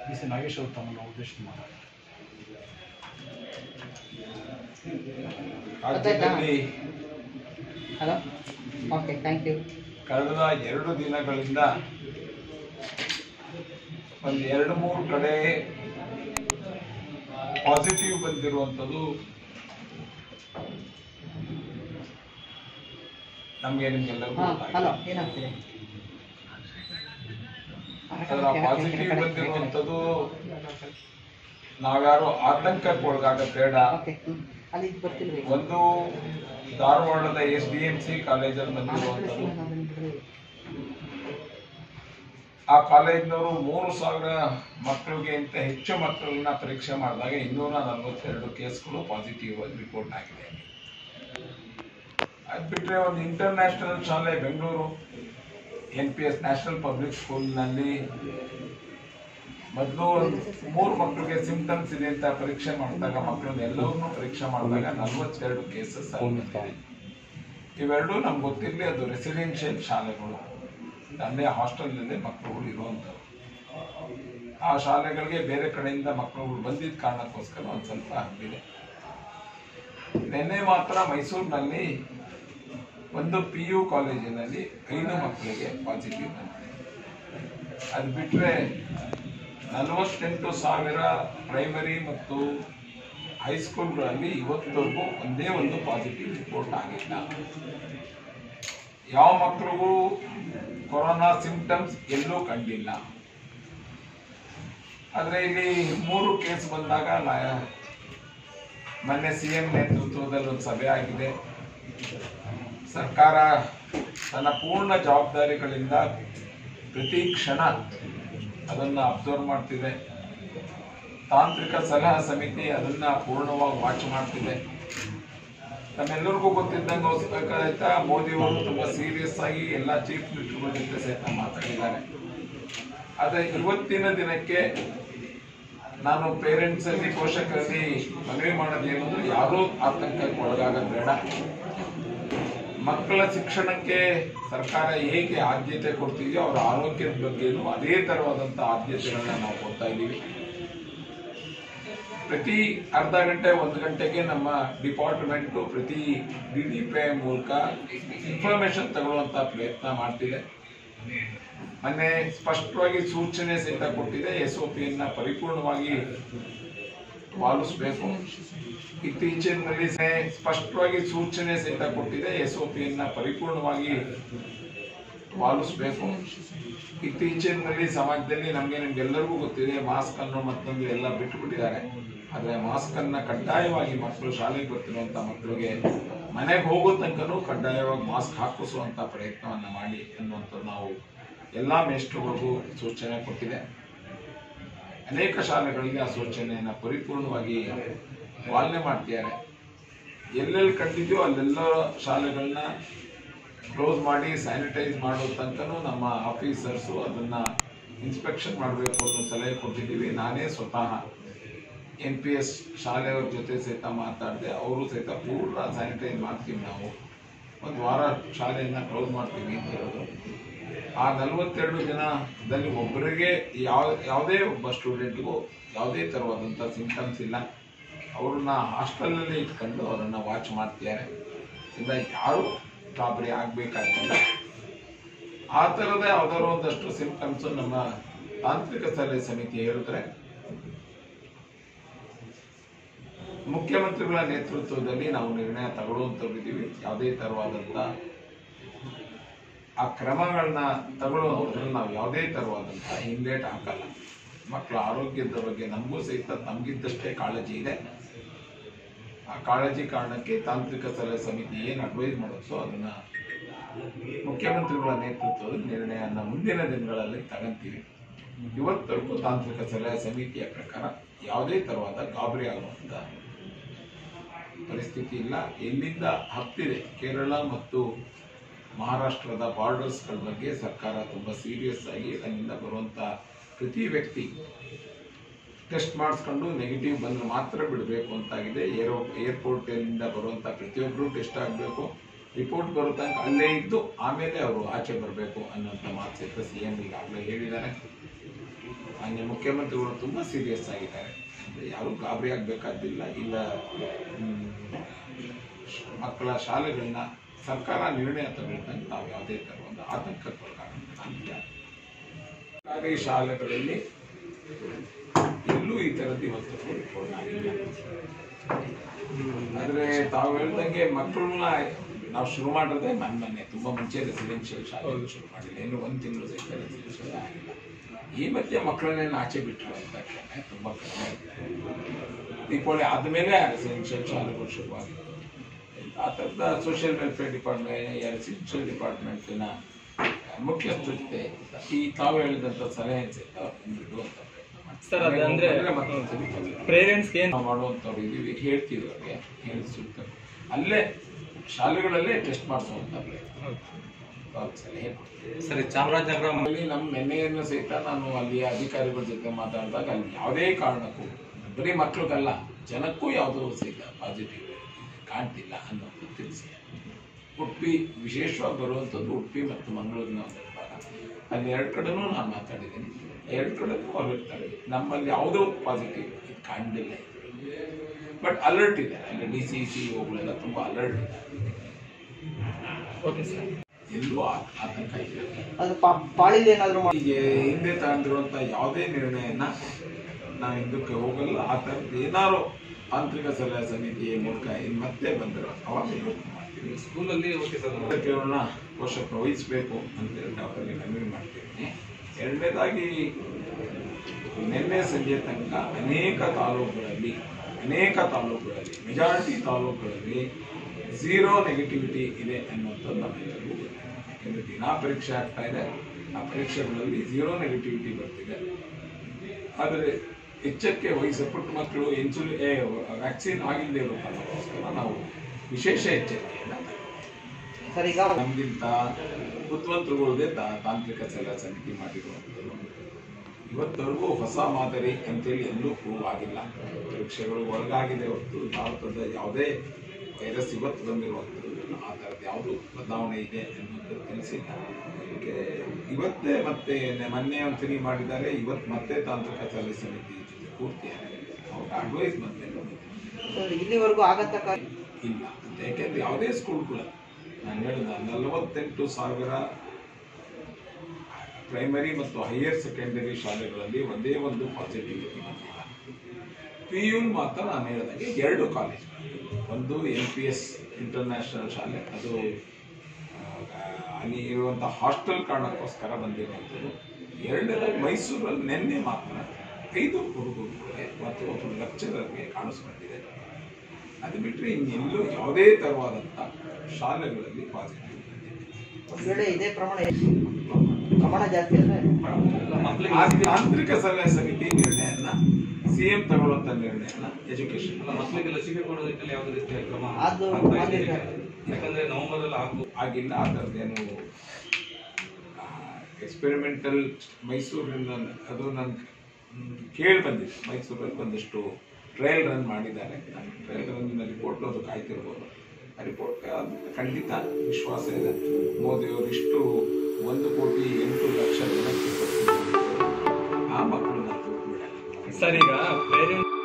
B C Nagesh ಅವರು ತಮ್ಮನ್ನು ಉದ್ದೇಶಿಸಿ ಮಾತಾಡ್ತಾರೆ ರಾಜ್ಯದಲ್ಲಿ ಹಲೋ ಓಕೆ ಥ್ಯಾಂಕ್ ಯು ಕಳೆದ ಎರಡು ದಿನಗಳಿಂದ ಒಂದು ಎರಡು ಮೂರು ಕಡೆ ಪಾಸಿಟಿವ್ ಬಂದಿರುವಂಥದ್ದು ನಮಗೆ ನಿಮಗೆಲ್ಲರಿಗೂ ಹಾಂ ಹಲೋ ಗೊತ್ತಾಗಿದೆ ಏನಾಗ್ತಿದೆ ಅದರ ಪಾಸಿಟಿವ್ ಬಂದಿರುವಂಥದ್ದು ನಾವ್ಯಾರು ಆತಂಕಕ್ಕೆ ಒಳಗಾಗ ಬೇಡ ಓಕೆ ಹ್ಞೂ ಅಲ್ಲಿ ಬರ್ತಿಲ್ರಿ ಒಂದು ಧಾರವಾಡದ ಎಸ್ ಡಿ ಎಂ ಸಿ ಕಾಲೇಜಲ್ಲಿ ಬಂದಿರುವಂಥದ್ದು ಆ ಕಾಲೇಜಿನವರು ಮೂರು ಸಾವಿರ ಮಕ್ಕಳಿಗೆ ಅಂತ ಹೆಚ್ಚು ಮಕ್ಕಳನ್ನ ಪರೀಕ್ಷೆ ಮಾಡಿದಾಗ ಇನ್ನೂರ ನಲವತ್ತೆರಡು ಕೇಸ್ಗಳು ಪಾಸಿಟಿವ್ ಆಗಿ ರಿಪೋರ್ಟ್ ಆಗಿದೆ ಅದು ಬಿಟ್ಟರೆ ಒಂದು ಇಂಟರ್ನ್ಯಾಷನಲ್ ಶಾಲೆ Bengaluru N P S national public ಸ್ಕೂಲ್ನಲ್ಲಿ ಮೊದಲು ಮೂರು ಮಕ್ಕಳಿಗೆ ಸಿಂಪ್ಟಮ್ಸ್ ಇದೆ ಅಂತ ಪರೀಕ್ಷೆ ಮಾಡಿದಾಗ ಮಕ್ಕಳನ್ನ ಎಲ್ಲವನ್ನೂ ಪರೀಕ್ಷೆ ಮಾಡಿದಾಗ ನಲವತ್ತೆರಡು ಕೇಸಸ್ ಇವೆರಡೂ ನಮ್ಗೆ ಗೊತ್ತಿರಲಿ ಅದು ರೆಸಿಡೆನ್ಷಿಯಲ್ ಶಾಲೆಗಳು ಅಲ್ಲೇ ಹಾಸ್ಟೆಲ್ನಲ್ಲಿ ಮಕ್ಕಳುಗಳು ಇರುವಂಥವು ಆ ಶಾಲೆಗಳಿಗೆ ಬೇರೆ ಕಡೆಯಿಂದ ಮಕ್ಕಳುಗಳು ಬಂದಿದ್ದ ಕಾರಣಕ್ಕೋಸ್ಕರ ಒಂದು ಸ್ವಲ್ಪ ಹಬ್ಬಿದೆ ನಿನ್ನೆ ಮಾತ್ರ ಮೈಸೂರಿನಲ್ಲಿ ಒಂದು ಪಿ ಯು ಕಾಲೇಜಿನಲ್ಲಿ ಐದು ಮಕ್ಕಳಿಗೆ ಪಾಸಿಟಿವ್ ಬಂದಿದೆ ಅದು ಬಿಟ್ಟರೆ ನಲವತ್ತೆಂಟು ಸಾವಿರ ಪ್ರೈಮರಿ ಮತ್ತು ಹೈಸ್ಕೂಲ್ಗಳಲ್ಲಿ ಇವತ್ತವರೆಗೂ ಒಂದೇ ಒಂದು ಪಾಸಿಟಿವ್ ರಿಪೋರ್ಟ್ ಆಗಿಲ್ಲ ಯಾವ ಮಕ್ಕಳಿಗೂ ಕೊರೋನಾ ಸಿಂಪ್ಟಮ್ಸ್ ಎಲ್ಲೂ ಕಂಡಿಲ್ಲ ಆದರೆ ಇಲ್ಲಿ ಮೂರು ಕೇಸ್ ಬಂದಾಗ ಲ- ಮೊನ್ನೆ ಸಿ ಎಂ ನೇತೃತ್ವದಲ್ಲಿ ಒಂದು ಸಭೆ ಆಗಿದೆ ಸರ್ಕಾರ ತನ್ನ ಪೂರ್ಣ ಜವಾಬ್ದಾರಿಗಳಿಂದ ಪ್ರತಿ ಕ್ಷಣ ಅದನ್ನು ಅಬ್ಸರ್ವ್ ಮಾಡ್ತಿದೆ ತಾಂತ್ರಿಕ ಸಲಹಾ ಸಮಿತಿ ಅದನ್ನ ಪೂರ್ಣವಾಗಿ ವಾಚ್ ಮಾಡ್ತಿದೆ ನಮ್ಮೆಲ್ಲರಿಗೂ ಗೊತ್ತಿದ್ದಂಗೆ ಹೋಗ್ಬೇಕಾಯ್ತಾ ಮೋದಿಯವರು ತುಂಬಾ ಸೀರಿಯಸ್ ಆಗಿ ಎಲ್ಲ ಚೀಫ್ ಮಿನಿಸ್ಟರ್ಗಳ ಜೊತೆ ಸಹಿತ ಮಾತಾಡಿದ್ದಾರೆ ಆದರೆ ಇವತ್ತಿನ ದಿನಕ್ಕೆ ನಾನು ಪೇರೆಂಟ್ಸ್ ಅಲ್ಲಿ ಪೋಷಕರಲ್ಲಿ ಮನವಿ ಮಾಡೋದೇನು ಅಂದ್ರೆ ಯಾರೂ ಆತಂಕಕ್ಕೆ ಒಳಗಾಗೋದು ಬೇಡ ಮಕ್ಕಳ ಶಿಕ್ಷಣಕ್ಕೆ ಸರ್ಕಾರ ಹೇಗೆ ಆದ್ಯತೆ ಕೊಡ್ತಿದೆಯೋ ಅವರ ಆರೋಗ್ಯದ ಬಗ್ಗೆನೂ ಅದೇ ತರವಾದಂಥ ಆದ್ಯತೆಗಳನ್ನ ನಾವು ಕೊಡ್ತಾ ಇದ್ದೀವಿ ಪ್ರತಿ ಅರ್ಧ ಗಂಟೆ ಒಂದು ಗಂಟೆಗೆ ನಮ್ಮ ಡಿಪಾರ್ಟ್ಮೆಂಟು ಪ್ರತಿ ಡಿ ಡಿ ಪಿ ಐ ಮೂಲಕ ಇನ್ಫಾರ್ಮೇಶನ್ ತಗೊಳ್ಳುವಂಥ ಪ್ರಯತ್ನ ಮಾಡ್ತಿದೆ ಮೊನ್ನೆ ಸ್ಪಷ್ಟವಾಗಿ ಸೂಚನೆ ಸಹಿತ ಕೊಟ್ಟಿದೆ ಎಸ್ ಒ ಪಿಯನ್ನ ಪರಿಪೂರ್ಣವಾಗಿ ಪಾಲಿಸಬೇಕು ಇತ್ತೀಚಿನಲ್ಲಿ ಸೆ- ಸ್ಪಷ್ಟವಾಗಿ ಸೂಚನೆ ಸಹಿತ ಕೊಟ್ಟಿದೆ ಎಸ್ ಒ ಪಿಯನ್ನ ಪರಿಪೂರ್ಣವಾಗಿ ಪಾಲಿಸಬೇಕು ಇತ್ತೀಚಿನಲ್ಲಿ ಸಮಾಜದಲ್ಲಿ ನಮಗೆ ನಿಮ್ಗೆಲ್ಲರಿಗೂ ಗೊತ್ತಿದೆ ಮಾಸ್ಕ್ ಅನ್ನು ಮತ್ತೊಂದು ಎಲ್ಲ ಬಿಟ್ಟು ಬಿಟ್ಟಿದ್ದಾರೆ ಆದರೆ ಮಾಸ್ಕ್ ಅನ್ನ ಕಡ್ಡಾಯವಾಗಿ ಮಕ್ಕಳು ಶಾಲೆಗೆ ಬರ್ತಿರುವಂತ ಮಕ್ಕಳಿಗೆ ಮನೆಗೆ ಹೋಗೋ ತನಕನೂ ಕಡ್ಡಾಯವಾಗಿ ಮಾಸ್ಕ್ ಹಾಕಿಸುವಂತ ಪ್ರಯತ್ನವನ್ನ ಮಾಡಿ ಅನ್ನುವಂಥದ್ದು ನಾವು ಎಲ್ಲಾ ಮೇಷ್ಟ್ರುಗಳಿಗೂ ಸೂಚನೆ ಕೊಟ್ಟಿದೆ ಅನೇಕ ಶಾಲೆಗಳಿಗೆ ಆ ಸೂಚನೆಯನ್ನ ಪರಿಪೂರ್ಣವಾಗಿ ಪಾಲನೆ ಮಾಡ್ತಿದ್ದಾರೆ ಎಲ್ಲೆಲ್ಲಿ ಕಂಡಿದ್ಯೋ ಅಲ್ಲೆಲ್ಲ ಶಾಲೆಗಳನ್ನ ಕ್ಲೋಸ್ ಮಾಡಿ ಸ್ಯಾನಿಟೈಸ್ ಮಾಡೋ ತನಕನೂ ನಮ್ಮ ಆಫೀಸರ್ಸು ಅದನ್ನ ಇನ್ಸ್ಪೆಕ್ಷನ್ ಮಾಡಬೇಕು ಅನ್ನೋ ಸಲಹೆ ಕೊಟ್ಟಿದ್ದೀವಿ ನಾನೇ ಸ್ವತಃ ಎನ್ ಪಿ ಎಸ್ ಶಾಲೆಯವ್ರ ಜೊತೆ ಸಹಿತ ಮಾತಾಡಿದೆ ಅವರು ಸಹಿತ ಪೂರ್ಣ ಸ್ಯಾನಿಟೈಸ್ ಮಾಡ್ತೀವಿ ನಾವು ಒಂದು ವಾರ ಶಾಲೆಯನ್ನ ಕ್ಲೋಸ್ ಮಾಡ್ತೀವಿ ಅಂತ ಹೇಳಿದ್ರು ಆ ನಲವತ್ತೆರಡು ದಿನದಲ್ಲಿ ಒಬ್ಬರಿಗೆ ಯಾವ ಯಾವುದೇ ಒಬ್ಬ ಸ್ಟೂಡೆಂಟ್ಗೂ ಯಾವುದೇ ಥರವಾದಂಥ ಸಿಂಟಮ್ಸ್ ಇಲ್ಲ ಅವ್ರನ್ನ ಹಾಸ್ಟೆಲಲ್ಲಿ ಇಟ್ಕೊಂಡು ಅವರನ್ನು ವಾಚ್ ಮಾಡ್ತಿದ್ದಾರೆ ಇಲ್ಲ ಯಾರು ಗಾಬರಿ ಆಗಬೇಕಾಗಿಲ್ಲ ಆ ಥರದ ಯಾವ್ದಾದ್ರು ಒಂದಷ್ಟು ಸಿಂಟಮ್ಸ್ ನಮ್ಮ ತಾಂತ್ರಿಕ ಸಲಹೆ ಸಮಿತಿ ಹೇಳಿದ್ರೆ ಮುಖ್ಯಮಂತ್ರಿಗಳ ನೇತೃತ್ವದಲ್ಲಿ ನಾವು ನಿರ್ಣಯ ತಗೊಳ್ಳುವಂಥವ್ರಿದ್ದೀವಿ ಯಾವುದೇ ಥರವಾದಂಥ ಆ ಕ್ರಮಗಳನ್ನ ತಗೊಳ್ಳೋದ್ರಲ್ಲಿ ನಾವು ಯಾವುದೇ ಥರವಾದಂಥ ಹಿಂದೇಟ್ ಹಾಕಲ್ಲ ಮಕ್ಕಳ ಆರೋಗ್ಯದ ಬಗ್ಗೆ ನಮಗೂ ಸಹಿತ ನಮಗಿದ್ದಷ್ಟೇ ಕಾಳಜಿ ಇದೆ ಆ ಕಾಳಜಿ ಕಾರಣಕ್ಕೆ ತಾಂತ್ರಿಕ ಸಲಹೆ ಸಮಿತಿ ಏನು ಅಡ್ವೈಸ್ ಮಾಡುತ್ತೋ ಅದನ್ನ ಮುಖ್ಯಮಂತ್ರಿಗಳ ನೇತೃತ್ವದಲ್ಲಿ ನಿರ್ಣಯನ ಮುಂದಿನ ದಿನಗಳಲ್ಲಿ ತಗಂತೀವಿ ಇವತ್ತರೆಗೂ ತಾಂತ್ರಿಕ ಸಲಹೆ ಸಮಿತಿಯ ಪ್ರಕಾರ ಯಾವುದೇ ತರವಾದ ಗಾಬರಿ ಆಗುವಂತ ಪರಿಸ್ಥಿತಿ ಇಲ್ಲ ಎಲ್ಲಿಂದ ಹತ್ತಿದೆ ಕೇರಳ ಮತ್ತು ಮಹಾರಾಷ್ಟ್ರದ ಬಾರ್ಡರ್ಸ್ಗಳ ಬಗ್ಗೆ ಸರ್ಕಾರ ತುಂಬ ಸೀರಿಯಸ್ ಆಗಿ ಅಲ್ಲಿಂದ ಬರುವಂಥ ಪ್ರತಿ ವ್ಯಕ್ತಿ ಟೆಸ್ಟ್ ಮಾಡಿಸ್ಕೊಂಡು ನೆಗೆಟಿವ್ ಬಂದ್ರೆ ಮಾತ್ರ ಬಿಡಬೇಕು ಅಂತಾಗಿದೆ ಏರೋ ಏರ್ಪೋರ್ಟಿಂದ ಬರುವಂಥ ಪ್ರತಿಯೊಬ್ಬರು ಟೆಸ್ಟ್ ಆಗಬೇಕು ರಿಪೋರ್ಟ್ ಬರೋ ತನಕ ಅಲ್ಲೇ ಇದ್ದು ಆಮೇಲೆ ಅವರು ಆಚೆ ಬರಬೇಕು ಅನ್ನೋಂಥ ಮಾತು ಸಹಿತ ಸಿ ಎಂ ಈಗಾಗಲೇ ಹೇಳಿದ್ದಾರೆ ಮಾನ್ಯ ಮುಖ್ಯಮಂತ್ರಿಗಳು ತುಂಬ ಸೀರಿಯಸ್ ಆಗಿದ್ದಾರೆ ಅಂದರೆ ಯಾರೂ ಗಾಬರಿ ಆಗಬೇಕಾದಿಲ್ಲ ಇಲ್ಲ ಮ್, ಮಕ್ಕಳ ಶಾಲೆಗಳನ್ನ ಸರ್ಕಾರ ನಿರ್ಣಯ ತಗೊಳ್ದಂಗೆ ನಾವು ಯಾವುದೇ ಥರ ಒಂದು ಆತಂಕಕ್ಕೊಳಗಾಗಂತ ಸರ್ಕಾರಿ ಶಾಲೆಗಳಲ್ಲಿ ಎಲ್ಲೂ ಈ ಥರದ್ದು ಇವತ್ತು ರಿಪೋರ್ಟ್ ಆಗಿಲ್ಲ ಆದರೆ ತಾವು ಹೇಳ್ದಂಗೆ ಮಕ್ಕಳನ್ನ ನಾವು ಶುರು ಮಾಡಿರೋದೇ ಮನ್ ಮೊನ್ನೆ ತುಂಬ ಮುಂಚೆ ರೆಸಿಡೆನ್ಷಿಯಲ್ ಶಾಲೆ ಶುರು ಮಾಡಿಲ್ಲ ಇನ್ನು ಒಂದು ತಿಂಗಳು ಸಹಿತ ರೆಸಿಡೆನ್ಷಿಯಲ್ ಆಗಿಲ್ಲ ಈ ಮಧ್ಯೆ ಮಕ್ಕಳನ್ನೇನು ಆಚೆ ಬಿಟ್ಟರು ಅಂತ ಕ್ಷಣೆ ತುಂಬ ಕಡಿಮೆ ಇದೆ ದೀಪಾವಳಿ ಆದಮೇಲೆ ರೆಸಿಡೆನ್ಷಿಯಲ್ ಶಾಲೆಗಳು ಶುರುವಾಗಿತ್ತು ಆ ಥರದ ಸೋಷಿಯಲ್ ವೆಲ್ಫೇರ್ ಡಿಪಾರ್ಟ್ಮೆಂಟ್ ರೆಸಿಡೆನ್ಷಿಯಲ್ ಡಿಪಾರ್ಟ್ಮೆಂಟಿನ ಮುಖ್ಯಸ್ಥರ ಜೊತೆ ಈ ತಾವು ಹೇಳಿದಂಥ ಸಲಹೆ ಸಹಿತ ಬಿಡುವಂಥ ಪ್ರಯತ್ನ ಮಾಡ್ತೀವಿ. ಸರ್, ಅದಂದ್ರೆ- ಬಂದ್ರೆ ಮತ್ತೊಂದು ಸರಿ ಬರ್ತೀವಿ. ಪೇರೆಂಟ್ಸ್ಗೆ ಏನು ನಾವು ಮಾಡುವಂಥವ್ರು ಇದೀವಿ ಹೇಳ್ತೀವಿ ಅವ್ರಿಗೆ ಹೇಳಿ ಸೂಕ್ತ ಅಲ್ಲೇ ಶಾಲೆಗಳಲ್ಲೇ ಟೆಸ್ಟ್ ಮಾಡಿಸುವಂಥ ಪ್ರಯತ್ನ ಅವ್ರಿಗೆ ಸಲಹೆ ಕೊಡ್ತೀವಿ. ಸರಿ ಚಾಮರಾಜನಗರ ಅಲ್ಲಿ ನಮ್ಮ ನೆನ್ನೆಯನ್ನು ಸಹಿತ ನಾನು ಅಲ್ಲಿ ಅಧಿಕಾರಿಗಳ ಜೊತೆ ಮಾತಾಡಿದಾಗ ಅಲ್ಲಿ ಯಾವುದೇ ಕಾರಣಕ್ಕೂ ಬರೀ ಮಕ್ಳಿಗಲ್ಲ ಜನಕ್ಕೂ ಯಾವುದೋ ಸಹಿತ ಪಾಸಿಟಿವ್ ಕಾಣ್ತಿಲ್ಲ ಅನ್ನೋದು ತಿಳಿಸಿ ಉಡುಪಿ ವಿಶೇಷವಾಗಿ ಬರುವಂಥದ್ದು ಉಡುಪಿ ಮತ್ತು ಮಂಗಳೂರಿನ ಒಂದು ಭಾಗ ಅಲ್ಲಿ ಎರಡು ಕಡೆನೂ ನಾನು ಮಾತಾಡಿದ್ದೀನಿ ಎರಡು ಕಡೆನೂ ಅವ್ರು ಇರ್ತಾರೆ ನಮ್ಮಲ್ಲಿ ಯಾವುದೋ ಪಾಸಿಟಿವ್ ಇದು ಕಾಣಲಿಲ್ಲ ಬಟ್ ಅಲರ್ಟ್ ಇದೆ ಅಲ್ಲಿ ಡಿ ಸಿ ಸಿ ಓಗಳೆಲ್ಲ ತುಂಬ ಅಲರ್ಟ್ ಇದೆ ಓಕೆ ಸರ್ ಎಲ್ಲೂ ಆ- ಆತಂಕ ಇಲ್ಲ ಅದು ಪಾ- ಪಾಳಿಲಿ ಏನಾದ್ರು ಮಾಡಿ ಈಗ ಹಿಂದೆ ತಗೊಂಡಿರುವಂತ ಯಾವುದೇ ನಿರ್ಣಯನ ನಾವು ಹಿಂದಕ್ಕೆ ಹೋಗಲ್ಲ ಆ ಥರದ್ದು ಏನಾರು ತಾಂತ್ರಿಕ ಸಲಹೆ ಸಮಿತಿಯ ಮೂಲಕ ಇನ್ನು ಮತ್ತೆ ಬಂದರು ಅವಾಗ ಯೋಚನೆ ಮಾಡ್ತೀವಿ ಸ್ಕೂಲಲ್ಲಿ ಓಕೆ ಸರ್ ಅದಕ್ಕೆಗಳನ್ನ ಪೋಷಕರು ವಹಿಸಬೇಕು ಅಂತೇಳಿ ನಾವು ಅವರಿಗೆ ಮನವಿ ಮಾಡ್ತೀವಿ ಎರಡನೇದಾಗಿ ನಿನ್ನೆ ಸಂಜೆ ತನಕ ಅನೇಕ ತಾಲೂಕುಗಳಲ್ಲಿ ಅನೇಕ ತಾಲೂಕುಗಳಲ್ಲಿ ಮೆಜಾರಿಟಿ ತಾಲೂಕುಗಳಲ್ಲಿ ಝೀರೋ ನೆಗೆಟಿವಿಟಿ ಇದೆ ಅನ್ನುವಂಥದ್ದು ನಮ್ಮೆಲ್ಲರಿಗೂ ಗೊತ್ತಿದೆ ಯಾಕೆಂದರೆ ದಿನಾ ಪರೀಕ್ಷೆ ಆಗ್ತಾ ಇದೆ ಆ ಪರೀಕ್ಷೆಗಳಲ್ಲಿ ಝೀರೋ ನೆಗೆಟಿವಿಟಿ ಬರ್ತಿದೆ ಆದರೆ ಎಚ್ಚರಿಕೆ ವಹಿಸ ಪುಟ್ಟ ಮಕ್ಕಳು ಇನ್ಸುಲಿ ವ್ಯಾಕ್ಸಿನ್ ಆಗಿಲ್ಲದೆ ಇರೋ ಕಾರಣಕ್ಕೋಸ್ಕರ ನಾವು ವಿಶೇಷ ಎಚ್ಚರಿಕೆಯನ್ನು ತಗೊಳ್ತೀವಿ. ಸರ್ ಈಗ ನಮ್ಗಿಂತ ಬುದ್ಧಿವಂತರುಗಳದೇ ತಾಂತ್ರಿಕ ಸಲಹಾ ಸಮಿತಿ ಮಾಡಿರುವಂಥದ್ದು ಇವತ್ತವರೆಗೂ ಹೊಸ ಮಾದರಿ ಅಂತೇಳಿ ಎಲ್ಲೂ ಪ್ರೂವ್ ಆಗಿಲ್ಲ ಪರೀಕ್ಷೆಗಳು ಒಳಗಾಗಿದೆ ಹೊರತು ಭಾರತದ ಯಾವುದೇ ವೈರಸ್ ಇವತ್ತು ಬಂದಿರುವಂಥದ್ದು ಆ ಥರದ್ದು ಯಾವುದು ಬದಲಾವಣೆ ಇದೆ ಅನ್ನೋದು ತಿಳಿಸಿಲ್ಲ ಅದಕ್ಕೆ ಇವತ್ತೇ ಮತ್ತೆ ನೆ- ಮೊನ್ನೆ ಒಂದ್ಸರಿ ಮಾಡಿದ್ದಾರೆ ಇವತ್ತು ಮತ್ತೆ ತಾಂತ್ರಿಕ ಸಲಹೆ ಸಮಿತಿ ಜೊತೆ ಪೂರ್ತಿ ಅವ್ರ ಅಡ್ವೈಸ್ ಮತ್ತೆ ಸರ್ ಇಲ್ಲಿವರೆಗೂ ಆಗತಕ್ಕ ಇಲ್ಲ ಅಂತ ಯಾಕೆಂದ್ರೆ ಯಾವುದೇ ಸ್ಕೂಲ್ಗಳ ನಾನು ಹೇಳಿದ ನಲವತ್ತೆಂಟು ಸಾವಿರ ಪ್ರೈಮರಿ ಮತ್ತು ಹೈಯರ್ ಸೆಕೆಂಡರಿ ಶಾಲೆಗಳಲ್ಲಿ ಒಂದೇ ಒಂದು ಪಾಸಿಟಿವಿಟಿ ಬಂದಿಲ್ಲ ಪಿ ಯು ಮಾತ್ರ ನಾನು ಹೇಳಿದಾಗೆ ಎರಡು ಕಾಲೇಜ್ ಒಂದು ಎನ್ ಪಿ ಎಸ್ ಇಂಟರ್ನ್ಯಾಷನಲ್ ಶಾಲೆ ಅದು ಆ, ಅಲ್ಲಿ ಇರುವಂಥ ಹಾಸ್ಟೆಲ್ ಕಾರಣಕ್ಕೋಸ್ಕರ ಬಂದಿರುವಂಥದ್ದು ಎರಡನೇದಾಗಿ ಮೈಸೂರಲ್ಲಿ ನಿನ್ನೆ ಮಾತ್ರ ಐದು ಹುಡುಗರುಗಳಿಗೆ ಮತ್ತು ಒಬ್ಬರು ಲೆಕ್ಚರರ್ಗೆ ಕಾಣಿಸ್ಕೊಂಡಿದೆ ಅದು ಬಿಟ್ಟರೆ ಇನ್ನೆಲ್ಲೂ ಯಾವುದೇ ಥರವಾದಂಥ ಶಾಲೆಗಳಲ್ಲಿ ಪಾಸಿಟಿವ್ ಒಂದ್ ವೇಳೆ ಇದೇ ಪ್ರಮಾಣ ಪ್ರಮಾಣ ಜಾಸ್ತಿ ಅಂದ್ರೆ ಮಕ್ಕಳಿಗೆ ಆ ತಾಂತ್ರಿಕ ಸಲಹೆ ಸಮಿತಿ ನಿರ್ಣಯನ ಸಿ ಎಂ ತಗೊಳ್ಳುವಂಥ ನಿರ್ಣಯನ ಎಜುಕೇಶನ್ ಅಲ್ಲ ಮಕ್ಕಳಿಗೆ ಲಸಿಕೆ ಕೊಡೋದಕ್ಕೆ ಯಾವುದೇ ರೀತಿಯ ಕ್ರಮ ಅದು ಆಗ್ತಾ ಇದೆ ಮಾಡಿಲ್ಲ. ಈಗ. ಯಾಕಂದ್ರೆ ನವೆಂಬರ್ ಅಲ್ಲಿ ಆಗ್ಬೋದು ಆಗಿಲ್ಲ ಆ ಥರದ್ದೇನು ಎಕ್ಸ್ಪೆರಿಮೆಂಟಲ್ ಮೈಸೂರಿನ ಅದು ನನ್ಗೆ ಕೇಳಿ ಬಂದಿದೆ ಮೈಸೂರಲ್ಲಿ ಒಂದಷ್ಟು ಟ್ರಯಲ್ ರನ್ ಮಾಡಿದ್ದಾರೆ ನಾನು ಟ್ರಯಲ್ ರನ್ನಿನ ರಿಪೋರ್ಟ್ ಅದು ಕಾಯ್ತಿರ್ಬೋದು ಆ ರಿಪೋರ್ಟ್ ಖಂಡಿತ ವಿಶ್ವಾಸ ಇದೆ ಮೋದಿಯವರು ಇಷ್ಟು ಒಂದು ಕೋಟಿ ಎಂಟು ಲಕ್ಷ ಜನಕ್ಕೆ ಕೊಟ್ಟಿದ್ದಾರೆ. ಆ ಮಕ್ಕಳನ್ನ ಬಿಡಲ್ಲ ಸರ್ ಈಗ ಪೇರೆಂಟ್